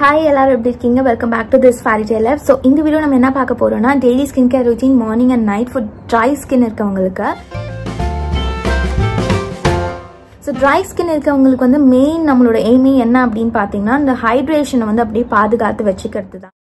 hi எல்லாரும் எப்படி இருக்கீங்க welcome back to this fairy tailor so இந்த வீடியோ நம்ம என்ன பார்க்க போறோம்னா daily skin care routine morning and night for dry skin இருக்கவங்களுக்கு ஸோ ட்ரை ஸ்கின் இருக்கவங்களுக்கு வந்து மெயின் நம்மளோட எய்மே என்ன அப்படின்னு பார்த்தீங்கன்னா இந்த ஹைட்ரேஷனை வந்து அப்படியே பாதுகாத்து வச்சுக்கிறது தான்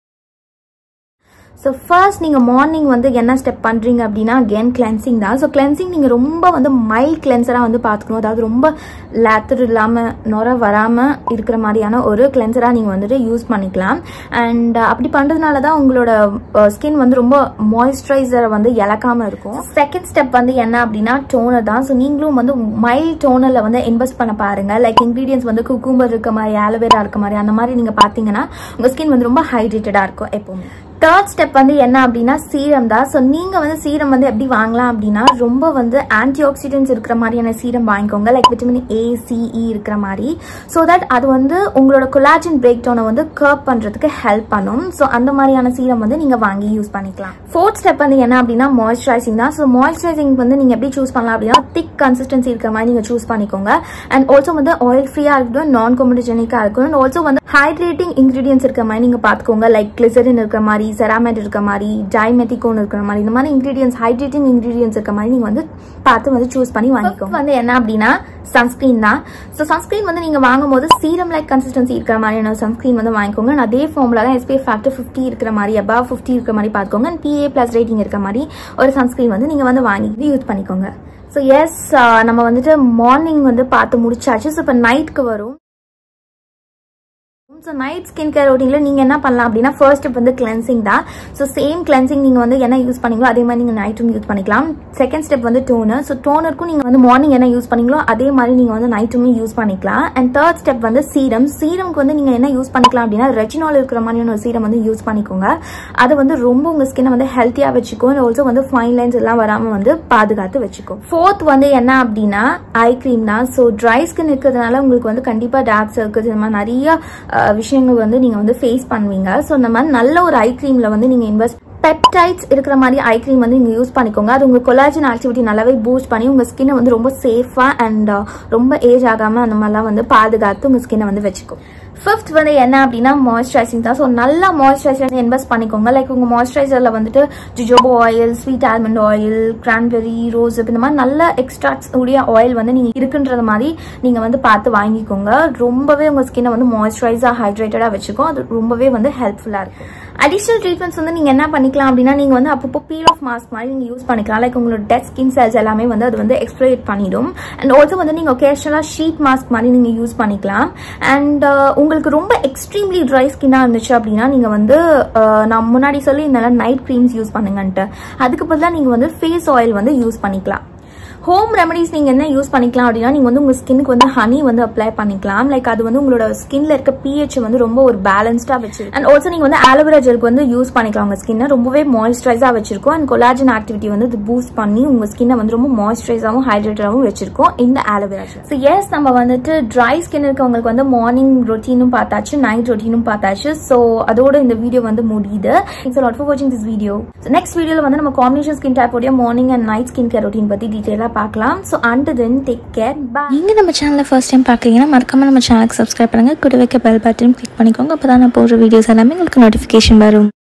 ஸோ ஃபர்ஸ்ட் நீங்கள் மார்னிங் வந்து என்ன ஸ்டெப் பண்ணுறீங்க அப்படின்னா அகேன் கிளென்சிங் தான் ஸோ கிளென்சிங் நீங்கள் ரொம்ப வந்து மைல்ட் கிளென்சராக வந்து பார்த்துக்கணும் அதாவது ரொம்ப லேத்தர் இல்லாமல் நுர வராமல் இருக்கிற மாதிரியான ஒரு கிளென்சராக நீங்கள் வந்துட்டு யூஸ் பண்ணிக்கலாம் அண்ட் அப்படி பண்ணுறதுனால தான் உங்களோட ஸ்கின் வந்து ரொம்ப மாய்ஸ்சரைசரை வந்து இழக்காமல் இருக்கும் செகண்ட் ஸ்டெப் வந்து என்ன அப்படின்னா டோனர் தான் ஸோ நீங்களும் வந்து மைல்ட் டோனரில் வந்து இன்வெஸ்ட் பண்ண பாருங்கள் லைக் இன்க்ரீடியன்ஸ் வந்து குக்கும்பர் இருக்க மாதிரி ஆலோவேரா இருக்க மாதிரி அந்த மாதிரி நீங்கள் பார்த்தீங்கன்னா உங்கள் ஸ்கின் வந்து ரொம்ப ஹைட்ரேட்டடாக இருக்கும் எப்போவுமே தேர்ட் ஸ்டெப் வந்து என்ன அப்படின்னா சீரம் தான் ஸோ நீங்கள் வந்து சீரம் வந்து எப்படி வாங்கலாம் அப்படின்னா ரொம்ப வந்து ஆன்டி ஆக்சிடென்ட்ஸ் இருக்கிற மாதிரியான சீரம் வாங்கிக்கோங்க லைக் விட்டமின் ஏ சிஇ இருக்கிற மாதிரி ஸோ தட் அது வந்து உங்களோட கொலாஜின் பிரேக் டவுனை வந்து கர்ப் பண்ணுறதுக்கு ஹெல்ப் பண்ணும் ஸோ அந்த மாதிரியான சீரம் வந்து நீங்கள் வாங்கி யூஸ் பண்ணிக்கலாம் ஃபோர்த் ஸ்டெப் வந்து என்ன அப்படின்னா மாய்ஸ்சரைசிங் தான் ஸோ மாய்ஸ்சரைசிங் வந்து நீங்கள் எப்படி சூஸ் பண்ணலாம் அப்படின்னா திக் கன்சிஸ்டன்சி இருக்கிற மாதிரி நீங்கள் சூஸ் பண்ணிக்கோங்க அண்ட் ஆல்சோ வந்து ஆயில் ஃப்ரீயாக இருக்கட்டும் நான் கொமடிஜெனிக்காக இருக்கும் அண்ட் ஆல்சோ வந்து ஹைட்ரேட்டிங் இன்க்ரீடியன்ஸ் இருக்கிற மாதிரி நீங்கள் பார்த்துக்கோங்க லைக் கிளிசரின் இருக்கிற மாதிரி செராமைட் இருக்க மாதிரி டைமெத்திகோன் இருக்கிற மாதிரி இந்த மாதிரி இன்க்ரீடியன்ஸ் ஹைட்ரேட்டிங் இன்க்ரீடியன்ஸ் இருக்க மாதிரி நீங்கள் வந்து பார்த்து வந்து சூஸ் பண்ணி வாங்கிக்கோங்க வந்து என்ன அப்படின்னா சன்ஸ்கிரீன் தான் ஸோ சன்ஸ்கிரீன் வந்து நீங்கள் வாங்கும் போது சீரம் லைக் கன்சிஸ்டன்சி இருக்கிற மாதிரியான சன்ஸ்கிரீன் வந்து வாங்கிக்கோங்க and அதே ஃபார்மில் தான் எஸ்பிஎஃப் ஃபேக்டர் ஃபிஃப்டி இருக்கிற மாதிரி அபவ் ஃபிஃப்டி இருக்கிற மாதிரி பார்த்துக்கோங்க அண்ட் பிஏ ப்ளஸ் ரேட்டிங் இருக்க மாதிரி ஒரு சன்ஸ்கிரீன் வந்து நீங்கள் வந்து வாங்கி யூஸ் பண்ணிக்கோங்க ஸோ எஸ் நம்ம வந்துட்டு மார்னிங் வந்து பார்த்து முடிச்சாச்சு ஸோ இப்போ நைட்க்கு வரும் ஸோ நைட் ஸ்கின் கேர் ரொட்டீனில் நீங்கள் என்ன பண்ணலாம் அப்படின்னா ஃபர்ஸ்ட் ஸ்டெப் வந்து கிளென்சிங் தான் ஸோ சேம் கிளென்சிங் நீங்கள் வந்து என்ன யூஸ் பண்ணீங்களோ அதே மாதிரி நீங்கள் நைட்டும் யூஸ் பண்ணிக்கலாம் செகண்ட் ஸ்டெப் வந்து டோனர் ஸோ டோனருக்கும் நீங்கள் வந்து மார்னிங் என்ன யூஸ் பண்ணீங்களோ அதே மாதிரி நீங்கள் வந்து நைட்டுமே யூஸ் பண்ணிக்கலாம் அண்ட் தேர்ட் ஸ்டெப் வந்து சீரம் சீரம்க்கு வந்து நீங்கள் என்ன யூஸ் பண்ணிக்கலாம் அப்படின்னா ரெஜினால் இருக்கிற மாதிரியான ஒரு சீரம் வந்து யூஸ் பண்ணிக்கோங்க அது வந்து ரொம்ப உங்கள் ஸ்கின்னை வந்து ஹெல்த்தியாக வச்சுக்கும் அண்ட் ஆல்சோ வந்து ஃபைன் லைன்ஸ் எல்லாம் வராமல் வந்து பாதுகாத்து வச்சுக்கும் ஃபோர்த் வந்து என்ன அப்படின்னா ஐ க்ரீம் தான் ஸோ ட்ரை ஸ்கின் இருக்கிறதுனால உங்களுக்கு வந்து கண்டிப்பாக டார்க் சர்க்கிள்ஸ் இந்த மாதிரி நிறைய விஷயங்கள் வந்து நீங்கள் வந்து ஃபேஸ் பண்ணுவீங்க ஸோ இந்த மாதிரி நல்ல ஒரு ஐ க்ரீமில் வந்து நீங்கள் இன்வெஸ்ட் பெப்டைட்ஸ் இருக்கிற மாதிரி ஐ க்ரீம் வந்து நீங்கள் யூஸ் பண்ணிக்கோங்க அது உங்கள் கொலாஜின் ஆக்டிவிட்டி நல்லாவே பூஸ்ட் பண்ணி உங்கள் ஸ்கின்னை வந்து ரொம்ப சேஃபாக அண்ட் ரொம்ப ஏஜ் ஆகாமல் அந்த மாதிரிலாம் வந்து பாதுகாத்து உங்கள் ஸ்கின்னை வந்து வச்சுக்கும் ஃபிஃப்த் வந்து என்ன அப்படின்னா மாய்ஸ்சரைசிங் தான் ஸோ நல்லா மாய்ஸ்சரைசர் இன்வெஸ்ட் பண்ணிக்கோங்க லைக் உங்கள் மாய்ஸ்சரைசரில் வந்துட்டு jojoba oil sweet almond oil cranberry rose இந்த மாதிரி நல்ல எக்ஸ்ட்ராக்ட்ஸ் உடைய ஆயில் வந்து நீங்கள் இருக்குன்றது மாதிரி நீங்கள் வந்து பார்த்து வாங்கிக்கோங்க ரொம்பவே உங்கள் ஸ்கின்னை வந்து மாய்ஸ்சரைஸாக ஹைட்ரேட்டடாக வச்சுக்கும் அது ரொம்பவே வந்து ஹெல்ப்ஃபுல்லாக இருக்கும் அடிஷனல் ட்ரீட்மெண்ட்ஸ் வந்து நீங்கள் என்ன பண்ணிக்கலாம் அப்படின்னா நீங்கள் வந்து அப்பப்போ பீல் ஆஃப் மாஸ்க் மாதிரி நீங்கள் யூஸ் பண்ணிக்கலாம் லைக் உங்களோட டெட் ஸ்கின் செல்ஸ் எல்லாமே வந்து அது வந்து எக்ஸ்ப்ளோரேட் பண்ணிடும் அண்ட் ஆல்சோ வந்து நீங்கள் ஒகேஷனலாக ஷீட் மாஸ்க் மாதிரி நீங்கள் யூஸ் பண்ணிக்கலாம் அண்ட் உங்களுக்கு ரொம்ப எக்ஸ்ட்ரீம்லி ட்ரை ஸ்கின்னாக இருந்துச்சு அப்படின்னா நீங்கள் வந்து நான் முன்னாடி சொல்லி இந்த நைட் க்ரீம்ஸ் யூஸ் பண்ணுங்கன்ட்டு அதுக்கு பதிலாக நீங்கள் வந்து ஃபேஸ் ஆயில் வந்து யூஸ் பண்ணிக்கலாம் ஹோம் ரெமடிஸ் நீங்கள் என்ன யூஸ் பண்ணிக்கலாம் அப்படின்னா நீங்கள் வந்து உங்கள் ஸ்கினுக்கு வந்து ஹனி வந்து அப்ளை பண்ணிக்கலாம் லைக் அது வந்து உங்களோட ஸ்கின்ல இருக்க பிஹெச் வந்து ரொம்ப ஒரு பேலன்ஸ்டாக வச்சிருக்கும் அண்ட் ஆல்சோ நீங்கள் வந்து ஆலோவேரா ஜெல்க்கு வந்து யூஸ் பண்ணிக்கலாம் உங்கள் ஸ்கின்னை ரொம்பவே மாய்ஸ்சரைஸாக வச்சிருக்கும் அண்ட் கொலாஜன் ஆக்டிவிட்டி வந்து இது பூஸ்ட் பண்ணி உங்கள் ஸ்கின்னை வந்து ரொம்ப மாய்ஸ்சரைஸாகவும் ஹைட்ரேட்டடாகவும் வச்சிருக்கும் இந்த ஆலோவேரா ஜெல் ஸோ எஸ் நம்ம வந்துட்டு ட்ரை ஸ்கின் இருக்கவங்களுக்கு வந்து மார்னிங் ரொட்டீனும் பார்த்தாச்சு நைட் ரொட்டீனும் பார்த்தாச்சு ஸோ அதோட இந்த வீடியோ வந்து முடியுது இட்ஸ் லாட் ஃபார் வாட்சிங் திஸ் வீடியோ நெக்ஸ்ட் வீடியோவில் வந்து நம்ம காம்பினேஷன் ஸ்கின் டைப்போடைய morning and night skin care routine பற்றி டீட்டெயிலாக பார்க்கலாம் so and then take care bye நீங்கள் நம்ம சேனலை ஃபர்ஸ்ட் டைம் பார்க்குறீங்கன்னா மறக்காமல் நம்ம சேனலுக்கு சப்ஸ்கிரைப் பண்ணுங்கள் கூட வைக்க பெல் பட்டன் கிளிக் பண்ணிக்கோங்க அப்போ தான் நான் போடுற வீடியோஸ் எல்லாமே உங்களுக்கு நோட்டிஃபிகேஷன் வரும்